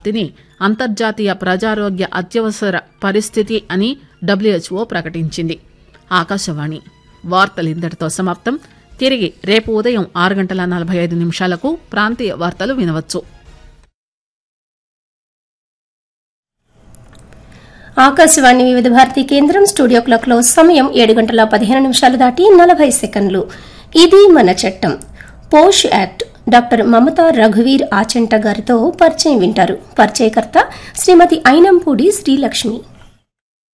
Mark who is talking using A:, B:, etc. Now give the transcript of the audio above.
A: తిని అంతర్జాతీయ ప్రజారోగ్య అత్యవసర పరిస్థితి అని డబ్ల్యూహెచ్ఓ ప్రకటించింది ఆకాశవాణి వార్తలు ఇంతటితో సమాప్తం తిరిగి రేపు ఉదయం ఆరు గంటల నలభై ఐదు నిమిషాలకు ప్రాంతీయ వార్తలు వినవచ్చు
B: ఆకాశవాణి వివిధ భారతి కేంద్రం స్టూడియో క్లాక్ లో సమయం ఏడు గంటల పదిహేను నిమిషాలు దాటి నలభై సెకండ్లు ఇది మన చట్టం పోష్ యాక్ట్ డాక్టర్ మమతా రఘువీర్ ఆచంట గారితో పరిచయం వింటారు పరిచయకర్త శ్రీమతి ఐనంపూడి శ్రీలక్ష్మి